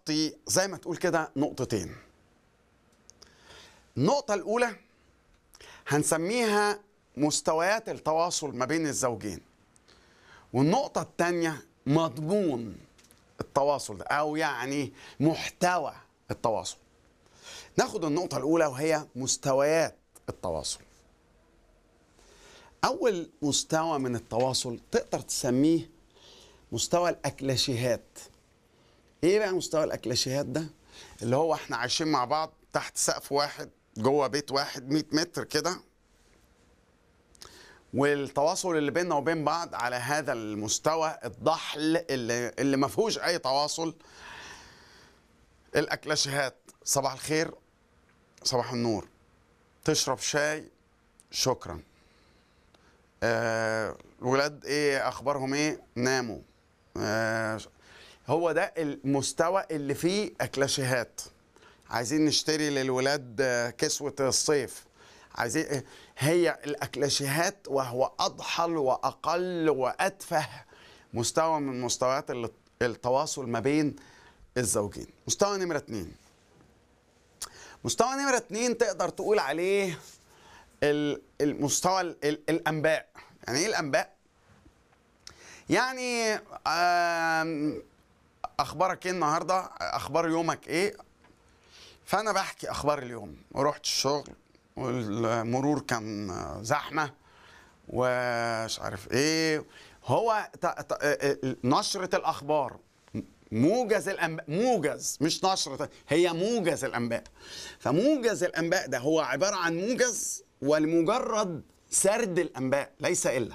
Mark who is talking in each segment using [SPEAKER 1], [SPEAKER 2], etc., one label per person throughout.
[SPEAKER 1] هنغطي زي ما تقول كده نقطتين النقطة الأولى هنسميها مستويات التواصل ما بين الزوجين والنقطة الثانية مضمون التواصل ده أو يعني محتوى التواصل ناخد النقطة الأولى وهي مستويات التواصل أول مستوى من التواصل تقدر تسميه مستوى الأكلاشيهات إيه بقى مستوى الأكلاشيهات ده؟ اللي هو إحنا عايشين مع بعض تحت سقف واحد جوه بيت واحد 100 متر كده والتواصل اللي بيننا وبين بعض على هذا المستوى الضحل اللي, اللي ما فيهوش اي تواصل الاكلاشيهات صباح الخير صباح النور تشرب شاي شكرا آه الولاد ايه اخبارهم ايه ناموا آه هو ده المستوى اللي فيه اكلاشيهات عايزين نشتري للولاد آه، كسوة الصيف عايزين إيه؟ هي الاكلاشيهات وهو اضحل واقل واتفه مستوى من مستويات ال- التواصل ما بين الزوجين مستوى نمرة اتنين مستوى نمرة اتنين تقدر تقول عليه ال- المستوى ال- ال- الانباء يعني ايه الانباء يعني آم، اخبارك ايه النهارده اخبار يومك ايه فانا بحكي اخبار اليوم ورحت الشغل والمرور كان زحمه ومش عارف ايه هو ت- ت- نشره الاخبار موجز الانباء موجز مش نشره هي موجز الانباء فموجز الانباء ده هو عباره عن موجز ولمجرد سرد الانباء ليس الا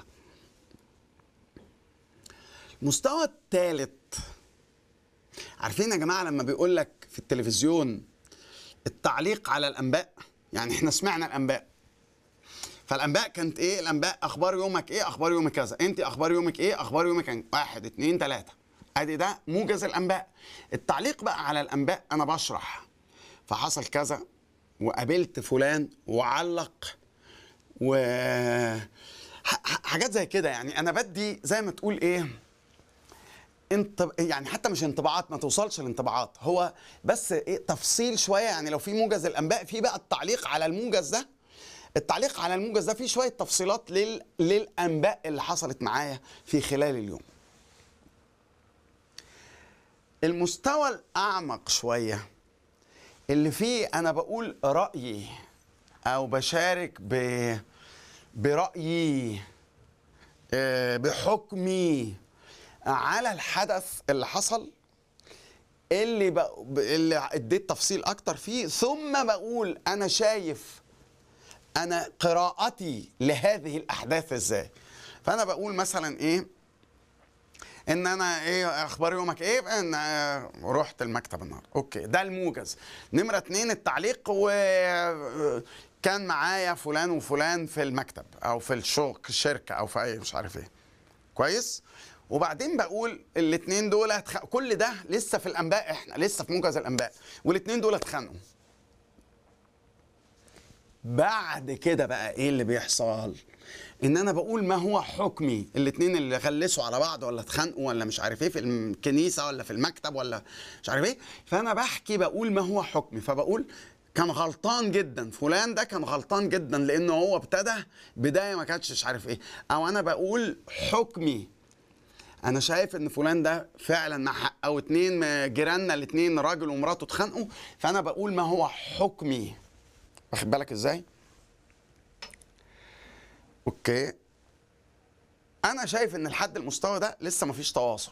[SPEAKER 1] المستوى الثالث عارفين يا جماعه لما بيقول لك في التلفزيون التعليق على الانباء يعني احنا سمعنا الانباء فالانباء كانت ايه الانباء اخبار يومك ايه اخبار يومك كذا انت اخبار يومك ايه اخبار يومك كان واحد اتنين تلاته ادي ده موجز الانباء التعليق بقى على الانباء انا بشرح فحصل كذا وقابلت فلان وعلق و ح- ح- حاجات زي كده يعني انا بدي زي ما تقول ايه انت يعني حتى مش انطباعات ما توصلش الانطباعات هو بس ايه تفصيل شويه يعني لو في موجز الانباء في بقى التعليق على الموجز ده التعليق على الموجز ده فيه شويه تفصيلات لل... للانباء اللي حصلت معايا في خلال اليوم المستوى الاعمق شويه اللي فيه انا بقول رايي او بشارك ب... برايي آه، بحكمي على الحدث اللي حصل اللي ب... ب- اللي اديت تفصيل اكتر فيه ثم بقول انا شايف انا قراءتي لهذه الاحداث ازاي فانا بقول مثلا ايه ان انا ايه اخبار يومك ايه ان آه، رحت المكتب النهارده اوكي ده الموجز نمره اتنين التعليق و كان معايا فلان وفلان في المكتب او في الشغل الشركه او في اي مش عارف ايه كويس وبعدين بقول الاثنين دول هتخ... كل ده لسه في الانباء احنا لسه في موجز الانباء والاثنين دول اتخانقوا بعد كده بقى ايه اللي بيحصل ان انا بقول ما هو حكمي الاثنين اللي غلسوا على بعض ولا اتخانقوا ولا مش عارف ايه في الكنيسه ولا في المكتب ولا مش عارف ايه فانا بحكي بقول ما هو حكمي فبقول كان غلطان جدا فلان ده كان غلطان جدا لانه هو ابتدى بدايه ما كانتش مش عارف ايه او انا بقول حكمي انا شايف ان فلان ده فعلا مع حق او اتنين من جيراننا الاتنين راجل ومراته اتخانقوا فانا بقول ما هو حكمي واخد بالك ازاي اوكي انا شايف ان لحد المستوى ده لسه مفيش تواصل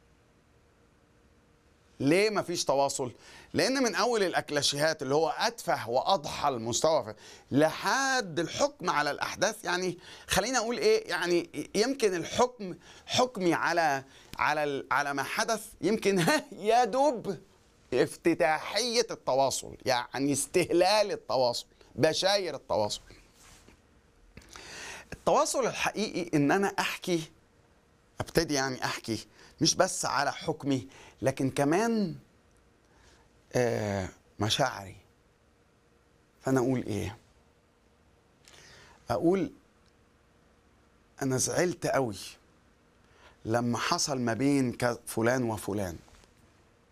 [SPEAKER 1] ليه مفيش تواصل لان من اول الاكلاشيهات اللي هو اتفه واضحى المستوى في- لحد الحكم على الاحداث يعني خلينا اقول ايه يعني يمكن الحكم حكمي على على ال- على ما حدث يمكن ها يا دوب افتتاحيه التواصل يعني استهلال التواصل بشاير التواصل التواصل الحقيقي ان انا احكي ابتدي يعني احكي مش بس على حكمي لكن كمان آه مشاعري فانا اقول ايه اقول انا زعلت قوي لما حصل ما بين ك- فلان وفلان